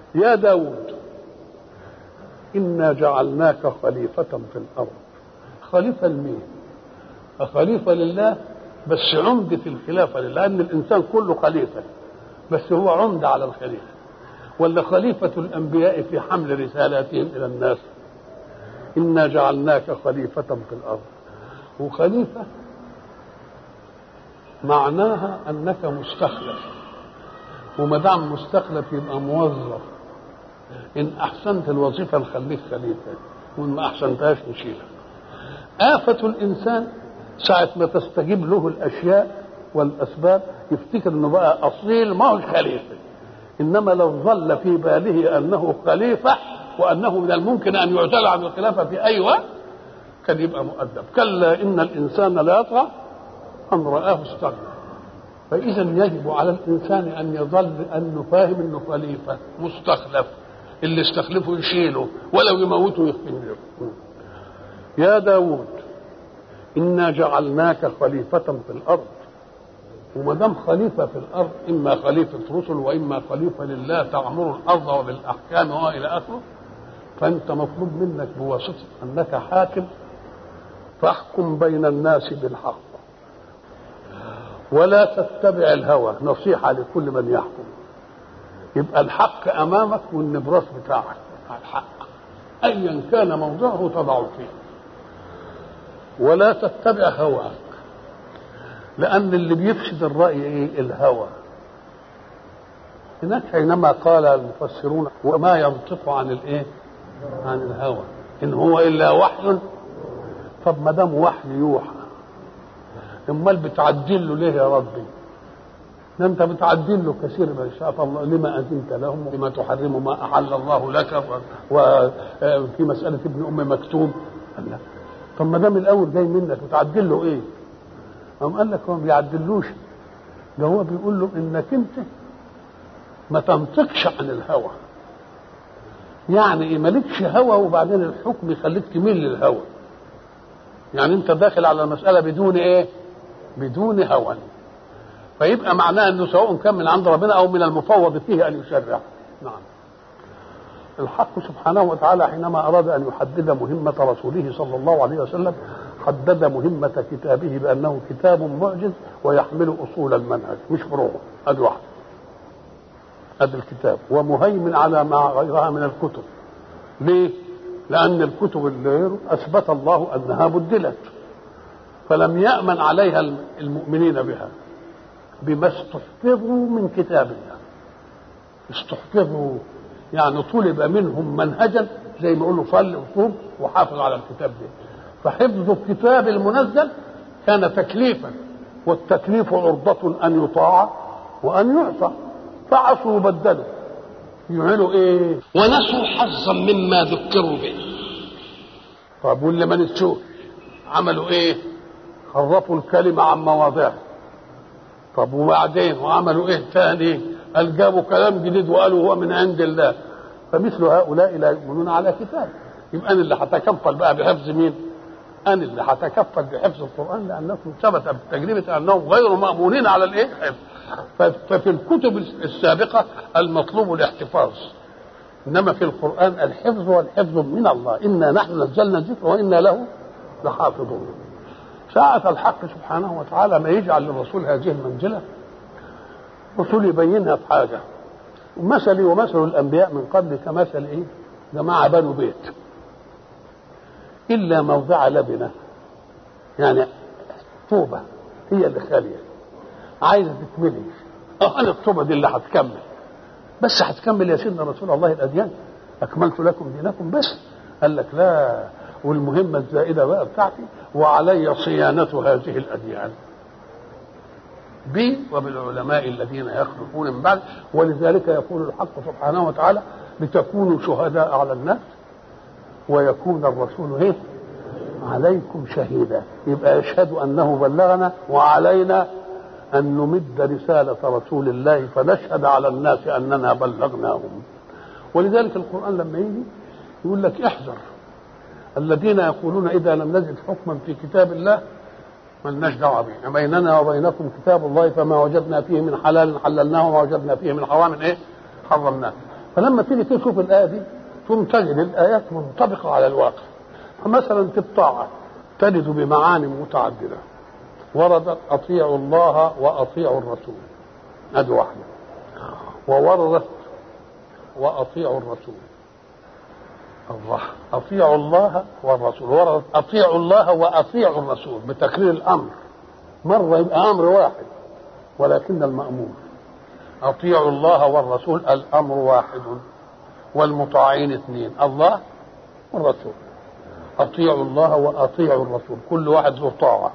يا داود إنا جعلناك خليفة في الأرض خليفة لمين خليفة لله بس عمدة الخلافة لله لأن الإنسان كله خليفة بس هو عمدة على الخليفة ولا خليفة الأنبياء في حمل رسالاتهم إلى الناس إنا جعلناك خليفة في الأرض وخليفة معناها أنك مستخلف وما دام مستخلف يبقى موظف إن أحسنت الوظيفة نخليك خليفة وإن ما أحسنتهاش نشيلك آفة الإنسان ساعة ما تستجيب له الأشياء والأسباب يفتكر إنه بقى أصيل ما هو خليفة إنما لو ظل في باله أنه خليفة وأنه من الممكن أن يعزل عن الخلافة في أي وقت كان يبقى مؤدب كلا إن الإنسان لا يطغى أن رآه استغنى فإذا يجب على الإنسان أن يظل أنه فاهم أنه خليفة مستخلف اللي استخلفه يشيله ولو يموته يخفيه يا داود إنا جعلناك خليفة في الأرض وما دام خليفة في الأرض إما خليفة رسل وإما خليفة لله تعمر الأرض وبالأحكام وإلى آخره فأنت مطلوب منك بواسطة أنك حاكم فاحكم بين الناس بالحق ولا تتبع الهوى نصيحة لكل من يحكم يبقى الحق أمامك والنبراس بتاعك الحق أيا كان موضعه تضع فيه ولا تتبع هواك لأن اللي بيفسد الرأي إيه الهوى هناك حينما قال المفسرون وما ينطق عن الإيه عن الهوى إن هو إلا وحي طب ما دام وحي يوحى امال بتعدل له ليه يا ربي ده انت بتعدل له كثير ما شاء الله لما اذنت لهم لما تحرم ما احل الله لك وفي مساله ابن ام مكتوم قال لا طب ما دام الاول جاي منك بتعدل له ايه؟ قام قال لك هو ما بيعدلوش ده هو بيقول له انك انت ما تنطقش عن الهوى يعني ايه مالكش هوى وبعدين الحكم يخليك تميل للهوى يعني انت داخل على المساله بدون ايه بدون هوى فيبقى معناه انه سواء كان من عند ربنا او من المفوض فيه ان يشرع نعم الحق سبحانه وتعالى حينما اراد ان يحدد مهمه رسوله صلى الله عليه وسلم حدد مهمه كتابه بانه كتاب معجز ويحمل اصول المنهج مش فروعه ادي واحد ادي الكتاب ومهيمن على ما غيرها من الكتب ليه؟ لأن الكتب اللي غيره أثبت الله أنها بدلت فلم يأمن عليها المؤمنين بها بما استحفظوا من كتاب الله استحفظوا يعني طلب منهم منهجا زي ما يقولوا صل وصوم وحافظ على الكتاب ده فحفظ الكتاب المنزل كان تكليفا والتكليف عرضة أن يطاع وأن يعصى فعصوا وبدلوا يعملوا ايه ونسوا حظا مما ذكروا به طب واللي ما نسوش عملوا ايه خرفوا الكلمة عن مواضعها طب وبعدين وعملوا ايه تاني قال جابوا كلام جديد وقالوا هو من عند الله فمثل هؤلاء لا يؤمنون على كتاب يبقى انا اللي هتكفل بقى بحفظ مين انا اللي هتكفل بحفظ القران لانكم ثبت بتجربه انهم غير مامونين على الايه ففي الكتب السابقه المطلوب الاحتفاظ انما في القران الحفظ والحفظ من الله انا نحن نزلنا الذكر وانا له لحافظون ساعة الحق سبحانه وتعالى ما يجعل للرسول هذه المنزلة الرسول يبينها في حاجة مثلي ومثل الأنبياء من قبل كمثل إيه؟ جماعة بنوا بيت إلا موضع لبنة يعني طوبة هي اللي خالية عايزة تتملي أه أنا الطوبة دي اللي هتكمل بس هتكمل يا سيدنا رسول الله الأديان أكملت لكم دينكم بس قال لك لا والمهمة الزائدة بقى بتاعتي وعلي صيانة هذه الأديان بي وبالعلماء الذين يخلفون من بعد ولذلك يقول الحق سبحانه وتعالى لتكونوا شهداء على الناس ويكون الرسول ايه عليكم شهيدا يبقى يشهد انه بلغنا وعلينا ان نمد رساله رسول الله فنشهد على الناس اننا بلغناهم ولذلك القران لما يجي يقول لك احذر الذين يقولون اذا لم نجد حكما في كتاب الله ملناش دعوه به بيننا وبينكم كتاب الله فما وجدنا فيه من حلال حللناه وما وجدنا فيه من حرام ايه حرمناه فلما تيجي تشوف الايه دي ثم تجد الايات منطبقه على الواقع فمثلا في الطاعه تجد بمعاني متعدده وردت اطيعوا الله واطيعوا الرسول هذه واحده ووردت واطيعوا الرسول الله اطيعوا الله والرسول وردت اطيعوا الله واطيعوا الرسول بتكرير الامر مره يبقى امر واحد ولكن المامور اطيعوا الله والرسول الامر واحد والمطاعين اثنين الله والرسول اطيعوا الله واطيعوا الرسول كل واحد له طاعه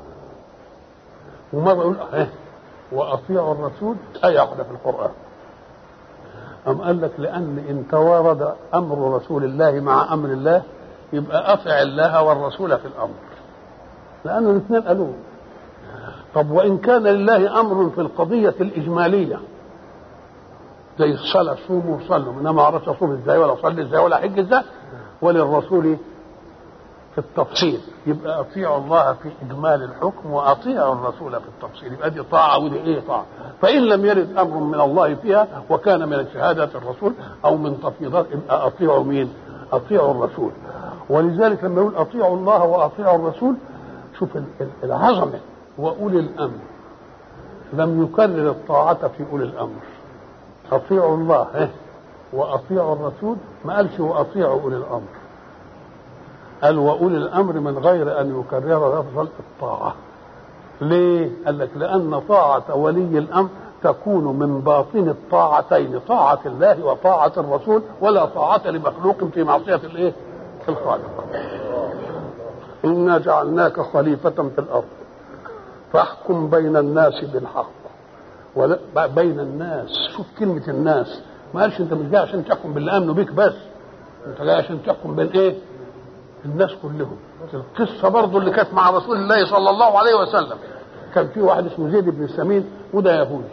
ومره يقول إيه؟ واطيعوا الرسول ايه واحده في القران أم قال لك لأن إن توارد أمر رسول الله مع أمر الله يبقى أطع الله والرسول في الأمر لأن الاثنين قالوه طب وإن كان لله أمر في القضية الإجمالية زي الصلاة صوموا وصلوا إنما عرفت أصوم إزاي ولا أصلي إزاي ولا أحج إزاي وللرسول في التفصيل يبقى أطيعوا الله في إجمال الحكم وأطيعوا الرسول في التفصيل يبقى دي طاعة ودي إيه طاعة فإن لم يرد أمر من الله فيها وكان من شهادة الرسول أو من تفويضات يبقى أطيعوا مين؟ أطيعوا الرسول ولذلك لما يقول أطيعوا الله وأطيعوا الرسول شوف العظمة وأولي الأمر لم يكرر الطاعة في أولي الأمر أطيعوا الله إيه؟ وأطيعوا الرسول ما قالش وأطيعوا أولي الأمر قال وأولي الأمر من غير أن يكرر لفظ الطاعة ليه؟ قال لك لأن طاعة ولي الأمر تكون من باطن الطاعتين طاعة الله وطاعة الرسول ولا طاعة لمخلوق في معصية الإيه؟ الخالق إنا جعلناك خليفة في الأرض فاحكم بين الناس بالحق ولا بين الناس شوف كلمة الناس ما قالش أنت مش جاي عشان تحكم باللي آمنوا بيك بس أنت جاي عشان تحكم بين إيه؟ الناس كلهم القصه برضه اللي كانت مع رسول الله صلى الله عليه وسلم كان في واحد اسمه زيد بن سمين وده يهودي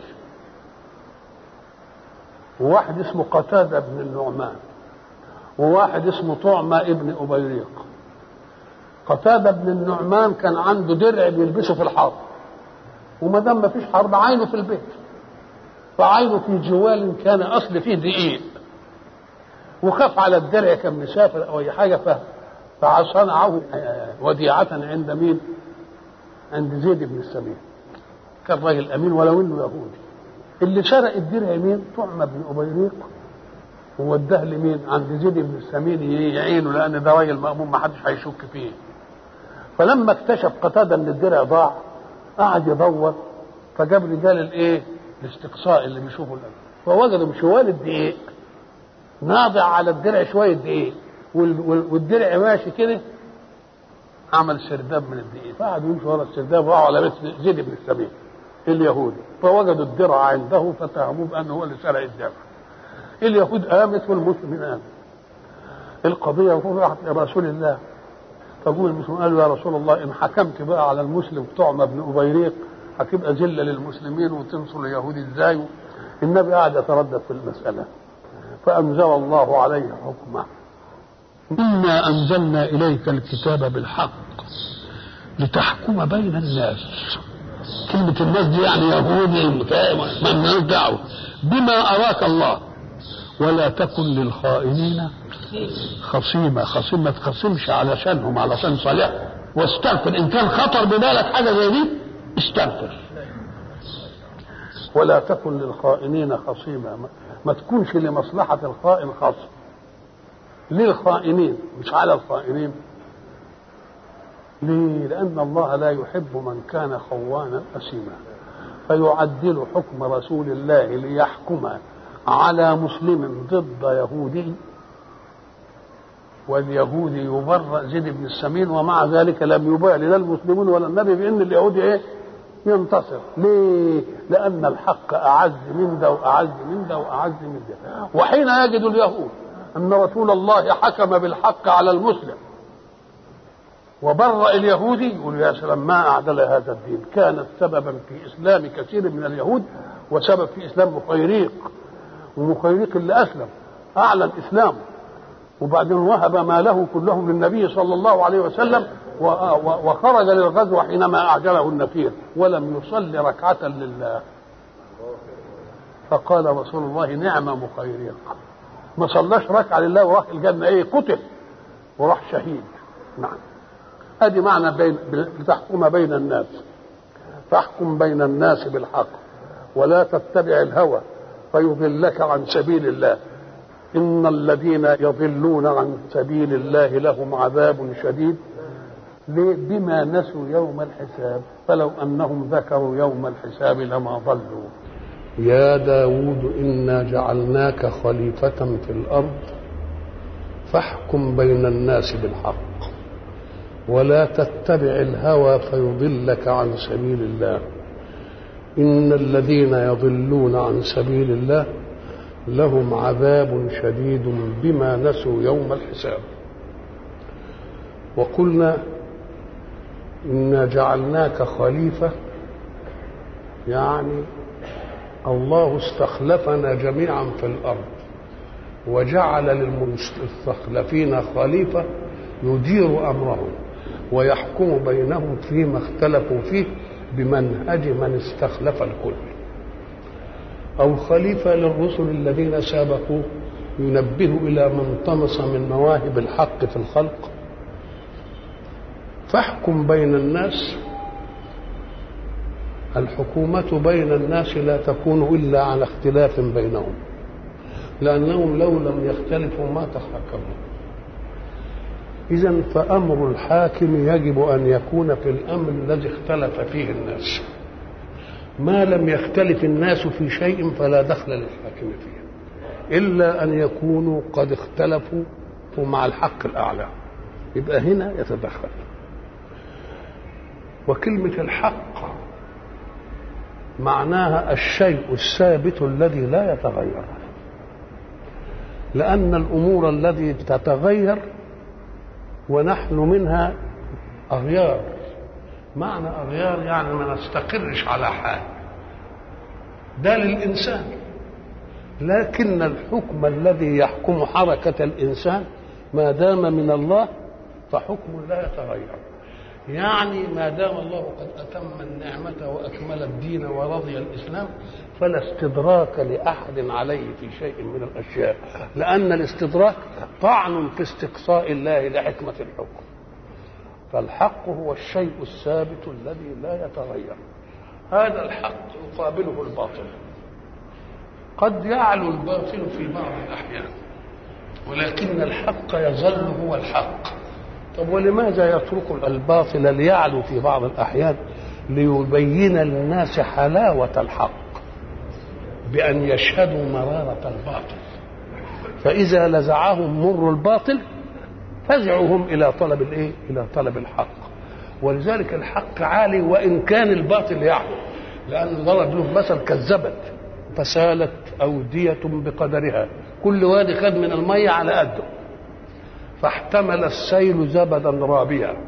وواحد اسمه قتادة بن النعمان وواحد اسمه طعمة ابن أبيريق قتادة بن النعمان كان عنده درع بيلبسه في الحرب وما دام ما فيش حرب عينه في البيت فعينه في جوال كان أصل فيه دقيق وخاف على الدرع كان مسافر أو أي حاجة فهم فصنعه وديعة عند مين؟ عند زيد بن السمين كان راجل امين ولو انه يهودي اللي سرق الدرع مين؟ طعم بن ابيريق ووداه لمين؟ عند زيد بن السمين يعينه لان ده راجل مامون ما حدش هيشك فيه فلما اكتشف قتاده ان الدرع ضاع قعد يدور فجاب رجال الايه؟ الاستقصاء اللي بيشوفوا الأمر. فوجدوا شوال الدقيق ناضع على الدرع شويه دقيق والدرع ماشي كده عمل سرداب من الدقيق فقعدوا يمشوا ورا السرداب وراحوا على بيت زيد بن السبيل اليهودي فوجدوا الدرع عنده فاتهموه بانه هو اللي سرق الدرع اليهود قامت والمسلمين قامت القضيه راحت لرسول الله فقول المسلمين قالوا يا رسول الله ان حكمت بقى على المسلم طعم بن ابيريق هتبقى ذله للمسلمين وتنصر اليهود ازاي النبي قاعد يتردد في المساله فانزل الله عليه حكمه إنا أنزلنا إليك الكتاب بالحق لتحكم بين الناس كلمة الناس دي يعني يهودي من دعوة بما أراك الله ولا تكن للخائنين خصيمة خصيمة ما تخصمش علشانهم علشان صالح واستغفر إن كان خطر ببالك حاجة زي دي استغفر ولا تكن للخائنين خصيمة ما تكونش لمصلحة الخائن خصم للخائنين مش على الخائنين ليه؟ لأن الله لا يحب من كان خوانا أثيما فيعدل حكم رسول الله ليحكم على مسلم ضد يهودي واليهودي يبرأ زيد بن السمين ومع ذلك لم يبالي لا المسلمون ولا النبي بأن اليهودي إيه؟ ينتصر ليه؟ لأن الحق أعز من ده وأعز من ده وأعز من ده وحين يجد اليهود أن رسول الله حكم بالحق على المسلم وبرأ اليهودي يقول يا سلام ما أعدل هذا الدين كانت سببا في إسلام كثير من اليهود وسبب في إسلام مخيريق ومخيريق اللي أسلم أعلن إسلامه وبعدين وهب ماله كله للنبي صلى الله عليه وسلم وخرج للغزو حينما أعجله النفير ولم يصلي ركعة لله فقال رسول الله نعم مخيريق ما صلاش ركعه لله وراح الجنه ايه قتل وراح شهيد نعم ادي معنى بين لتحكم بين الناس فاحكم بين الناس بالحق ولا تتبع الهوى فيضلك عن سبيل الله ان الذين يضلون عن سبيل الله لهم عذاب شديد ليه؟ بما نسوا يوم الحساب فلو انهم ذكروا يوم الحساب لما ضلوا يا داود انا جعلناك خليفه في الارض فاحكم بين الناس بالحق ولا تتبع الهوى فيضلك عن سبيل الله ان الذين يضلون عن سبيل الله لهم عذاب شديد بما نسوا يوم الحساب وقلنا انا جعلناك خليفه يعني الله استخلفنا جميعا في الارض وجعل للمستخلفين خليفه يدير امرهم ويحكم بينهم فيما اختلفوا فيه بمنهج من استخلف الكل او خليفه للرسل الذين سابقوه ينبه الى من طمس من مواهب الحق في الخلق فاحكم بين الناس الحكومة بين الناس لا تكون إلا على اختلاف بينهم لأنهم لو لم يختلفوا ما تحكموا إذا فأمر الحاكم يجب أن يكون في الأمر الذي اختلف فيه الناس ما لم يختلف الناس في شيء فلا دخل للحاكم فيه إلا أن يكونوا قد اختلفوا مع الحق الأعلى يبقى هنا يتدخل وكلمة الحق معناها الشيء الثابت الذي لا يتغير لأن الأمور التي تتغير ونحن منها أغيار معنى أغيار يعني ما نستقرش على حال ده للإنسان لكن الحكم الذي يحكم حركة الإنسان ما دام من الله فحكم لا يتغير يعني ما دام الله قد أتم النعمة وأكمل الدين ورضي الإسلام فلا استدراك لأحد عليه في شيء من الأشياء لأن الاستدراك طعن في استقصاء الله لحكمة الحكم فالحق هو الشيء الثابت الذي لا يتغير هذا الحق يقابله الباطل قد يعلو الباطل في بعض الأحيان ولكن الحق يظل هو الحق طب ولماذا يترك الباطل ليعلو في بعض الأحيان ليبين للناس حلاوة الحق بأن يشهدوا مرارة الباطل فإذا لزعهم مر الباطل فزعوا هم إلى طلب الإيه؟ إلى طلب الحق ولذلك الحق عالي وإن كان الباطل يعلو لأن ضرب له مثل كالزبد فسالت أودية بقدرها كل وادي خد من المية على قده فاحتمل السيل زبدا رابيا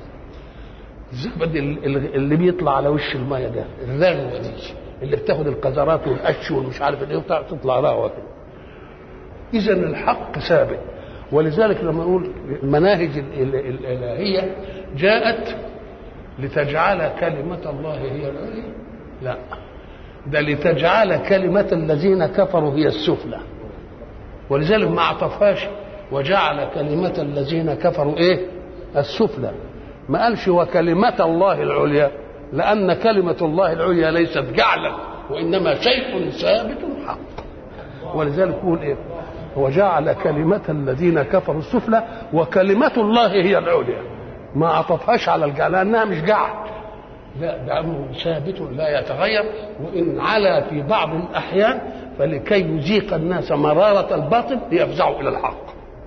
الزبد اللي بيطلع على وش المية ده الرغوة دي اللي بتاخد القذرات والقش والمش عارف ايه تطلع رغوة كده إذا الحق ثابت ولذلك لما نقول المناهج الإلهية جاءت لتجعل كلمة الله هي العليا لا ده لتجعل كلمة الذين كفروا هي السفلى ولذلك ما عطفهاش وجعل كلمة الذين كفروا ايه السفلى ما قالش وكلمة الله العليا لأن كلمة الله العليا ليست جعلا وإنما شيء ثابت حق ولذلك يقول ايه وجعل كلمة الذين كفروا السفلى وكلمة الله هي العليا ما عطفهاش على الجعل لأنها مش جعل لا ده أمر ثابت لا يتغير وإن علا في بعض الأحيان فلكي يذيق الناس مرارة الباطل ليفزعوا إلى الحق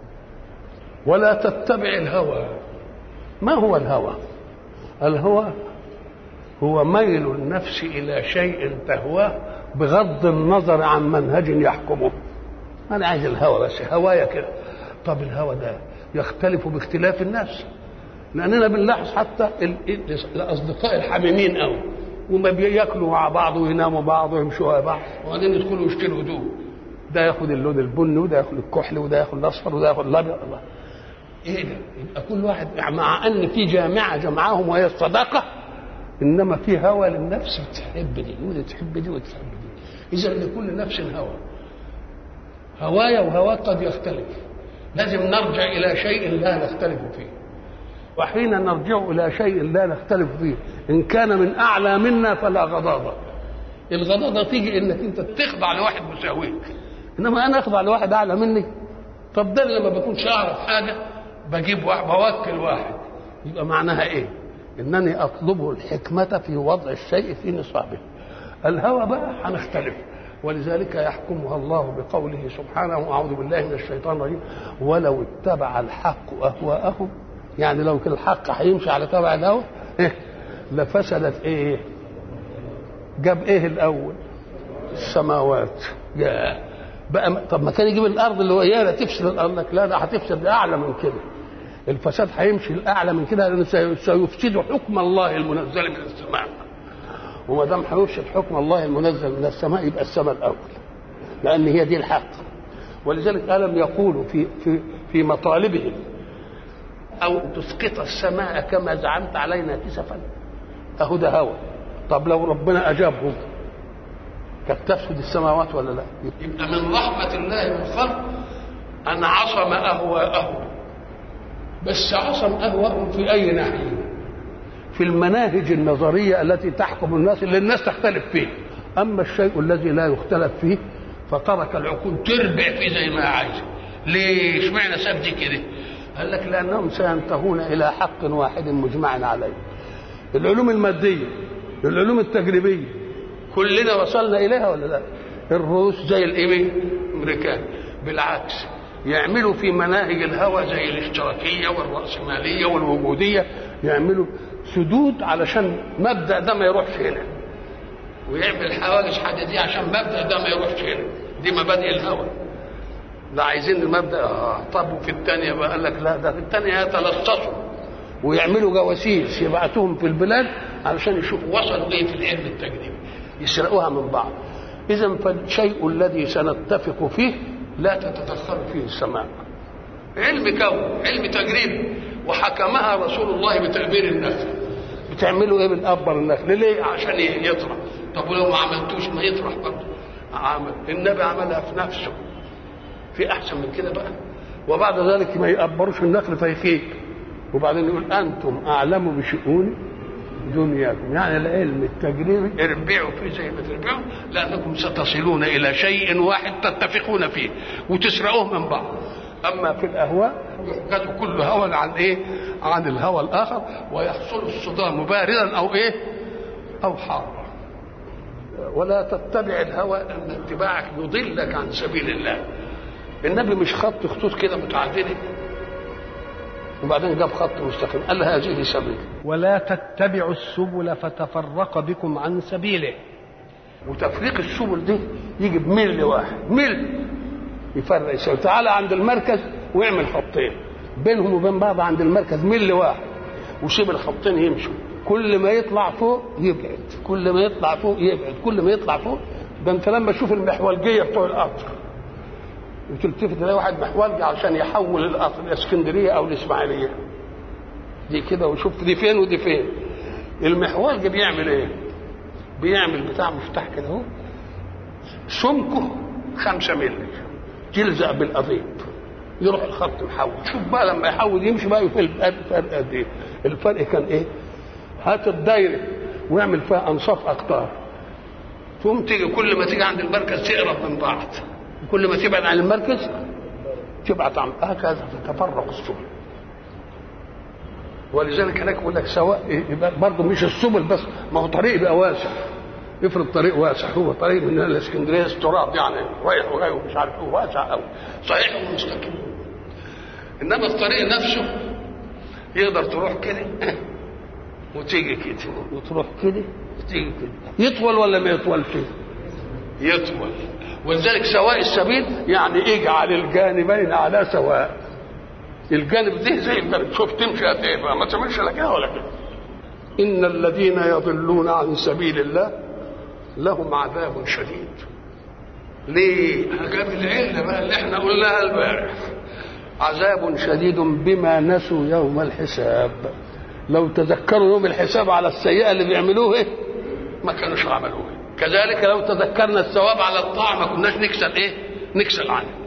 ولا تتبع الهوى ما هو الهوى الهوى هو ميل النفس إلى شيء تهواه بغض النظر عن منهج يحكمه أنا عايز الهوى بس هوايا كده طب الهوى ده يختلف باختلاف الناس لأننا بنلاحظ حتى الأصدقاء الحميمين قوي وما بياكلوا مع بعض ويناموا بعض ويمشوا مع بعض وبعدين يدخلوا يشتروا هدوم ده ياخد اللون البني وده ياخد الكحل وده ياخد الاصفر وده ياخد الابيض الله ايه ده يبقى كل واحد مع ان في جامعه جمعهم وهي الصداقه انما في هوى للنفس بتحب دي ودي تحب دي وتحب دي اذا لكل نفس هوى هوايا وهواك قد يختلف لازم نرجع إلى شيء لا نختلف فيه وحين نرجع إلى شيء لا نختلف فيه إن كان من أعلى منا فلا غضاضة الغضاضة تيجي إنك أنت تخضع لواحد مساويك إنما أنا أخضع لواحد أعلى مني طب ده لما بكونش أعرف حاجة بجيب واحد بوكل واحد يبقى معناها إيه؟ إنني أطلب الحكمة في وضع الشيء في نصابه الهوى بقى هنختلف ولذلك يحكمها الله بقوله سبحانه أعوذ بالله من الشيطان الرجيم ولو اتبع الحق أهواءهم يعني لو كان الحق هيمشي على تبع الهوى إيه؟ لفسدت ايه جاب ايه الاول السماوات يا بقى طب ما كان يجيب الارض اللي هو اياها تفسد الارض لك لا ده هتفسد اعلى من كده الفساد هيمشي الاعلى من كده لانه سيفسد حكم الله المنزل من السماء وما دام هيفسد حكم الله المنزل من السماء يبقى السماء الاول لان هي دي الحق ولذلك الم يقولوا في في في مطالبهم او تسقط السماء كما زعمت علينا كسفا اهو ده هوى طب لو ربنا اجابهم كانت تفسد السماوات ولا لا يبقى من رحمة الله بالخلق أن عصم أهواءهم بس عصم اهواءهم في اي ناحيه في المناهج النظريه التي تحكم الناس اللي الناس تختلف فيه اما الشيء الذي لا يختلف فيه فترك العقول تربع فيه زي ما عايز ليه اشمعنى ساب دي كده قال لك لانهم سينتهون الى حق واحد مجمع عليه العلوم الماديه العلوم التجريبيه كلنا وصلنا اليها ولا لا الروس زي الايه الامريكان بالعكس يعملوا في مناهج الهوى زي الاشتراكيه والراسماليه والوجوديه يعملوا سدود علشان مبدا ده ما يروحش هنا ويعمل حواجز حديديه عشان مبدا ده ما يروحش هنا دي مبادئ الهوى ده عايزين المبدا آه طب وفي الثانيه بقى قال لك لا ده في الثانيه يتلصصوا ويعملوا جواسيس يبعتوهم في البلاد علشان يشوفوا وصلوا ايه في العلم التجريبي يسرقوها من بعض اذا فالشيء الذي سنتفق فيه لا تتدخل فيه السماء علم كون علم تجريب وحكمها رسول الله بتأبير النخل بتعملوا ايه بالابر النخل ليه عشان يطرح طب ولو ما عملتوش ما يطرح برضه عمل النبي عملها في نفسه في احسن من كده بقى وبعد ذلك ما يقبروش النخل فيخيب وبعدين يقول انتم اعلم بشؤون دنياكم يعني العلم التجريبي اربعوا فيه زي ما تربعوا لانكم ستصلون الى شيء واحد تتفقون فيه وتسرقوه من بعض اما في الاهواء يحكد كل هوى عن ايه عن الهوى الاخر ويحصل الصدام باردا او ايه او حارا ولا تتبع الهوى ان اتباعك يضلك عن سبيل الله النبي مش خط خطوط كده متعدده وبعدين جاب خط مستقيم قال هذه سبيل ولا تتبعوا السبل فتفرق بكم عن سبيله وتفريق السبل دي يجي بميل واحد ميل يفرق يسوي تعالى عند المركز واعمل خطين بينهم وبين بعض عند المركز ميل واحد وسيب الخطين يمشوا كل ما يطلع فوق يبعد كل ما يطلع فوق يبعد كل ما يطلع فوق ده انت لما تشوف المحولجيه بتوع القطر وتلتفت تلاقي واحد محولجي عشان يحول القطر الاسكندريه او الاسماعيليه دي كده وشفت دي فين ودي فين المحولجي بيعمل ايه بيعمل بتاع مفتاح كده اهو سمكه خمسة مللي يلزق بالقضيب يروح الخط محول شوف بقى لما يحول يمشي بقى يفرق الفرق قد ايه الفرق كان ايه هات الدايره واعمل فيها انصاف اقطار تقوم تيجي كل ما تيجي عند المركز تقرب من بعض كل ما تبعد عن المركز تبعد عن هكذا تتفرق السبل ولذلك هناك يقول لك سواء برضه مش السبل بس ما هو طريق يبقى واسع افرض طريق واسع هو طريق من هنا لاسكندريه استراب يعني رايح وجاي ومش عارف ايه واسع قوي صحيح ومستقيم انما الطريق نفسه يقدر تروح كده وتيجي كده وتروح كده وتيجي كده يطول ولا ما يطولش؟ يطول ولذلك سواء السبيل يعني اجعل الجانبين على سواء الجانب ده زي الجانب شوف تمشي قد ايه ما تعملش لا كده ولا كده ان الذين يضلون عن سبيل الله لهم عذاب شديد ليه؟ جاب العله بقى اللي احنا قلناها البارح عذاب شديد بما نسوا يوم الحساب لو تذكروا يوم الحساب على السيئه اللي بيعملوه ايه؟ ما كانوش عملوها كذلك لو تذكرنا الثواب على الطاعه ما كناش نكسل ايه؟ نكسل عنه